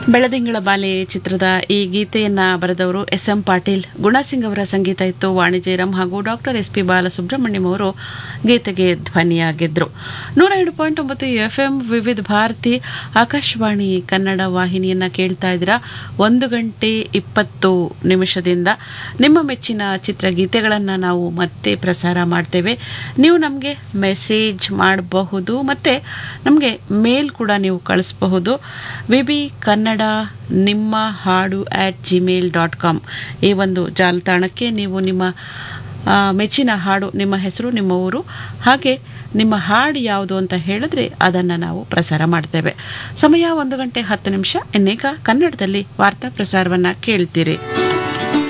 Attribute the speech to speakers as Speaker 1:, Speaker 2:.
Speaker 1: ಬೆಳದಿಂಗಳ ಬಾಲೆ ಚಿತ್ರದ ಈ ಗೀತೆಯನ್ನ ಬರೆದವರು ಎಸ್ ಎಂ ಪಾಟೀಲ್ ಗುಣಸಿಂಗ್ ಅವರ ಸಂಗೀತ ಇತ್ತು ವಾಣಿ ಜಯರಾಮ್ ಹಾಗೂ ಡಾಕ್ಟರ್ ಎಸ್ ಪಿ ಬಾಲಸುಬ್ರಹ್ಮಣ್ಯಂ ಅವರು ಗೀತೆಗೆ ಧ್ವನಿಯಾಗಿದ್ದರು ನೂರ ಎರಡು ಪಾಯಿಂಟ್ ಒಂಬತ್ತು ಎಫ್ ಎಂ ವಿವಿಧ ಭಾರತಿ ಆಕಾಶವಾಣಿ ಕನ್ನಡ ವಾಹಿನಿಯನ್ನ ಕೇಳ್ತಾ ಇದ್ದೀರಾ ಒಂದು ಗಂಟೆ ಇಪ್ಪತ್ತು ನಿಮಿಷದಿಂದ ನಿಮ್ಮ ಮೆಚ್ಚಿನ ಚಿತ್ರಗೀತೆಗಳನ್ನು ನಾವು ಮತ್ತೆ ಪ್ರಸಾರ ಮಾಡ್ತೇವೆ ನೀವು ನಮಗೆ ಮೆಸೇಜ್ ಮಾಡಬಹುದು ಮತ್ತು ನಮಗೆ ಮೇಲ್ ಕೂಡ ನೀವು ಕಳಿಸಬಹುದು ವಿ ಬಿ ಕನ್ನಡ ನಿಮ್ಮ ಹಾಡು ಆ್ಯಟ್ ಜಿಮೇಲ್ ಡಾಟ್ ಕಾಮ್ ಈ ಒಂದು ಜಾಲತಾಣಕ್ಕೆ ನೀವು ನಿಮ್ಮ ಆ, ಮೆಚ್ಚಿನ ಹಾಡು ನಿಮ್ಮ ಹೆಸರು ನಿಮ್ಮ ಊರು ಹಾಗೆ ನಿಮ್ಮ ಹಾಡು ಯಾವುದು ಅಂತ ಹೇಳಿದ್ರೆ ಅದನ್ನು ನಾವು ಪ್ರಸಾರ ಮಾಡ್ತೇವೆ ಸಮಯ ಒಂದು ಗಂಟೆ ಹತ್ತು ನಿಮಿಷ ಇನ್ನೀಗ ಕನ್ನಡದಲ್ಲಿ ವಾರ್ತಾ ಪ್ರಸಾರವನ್ನು ಕೇಳ್ತೀರಿ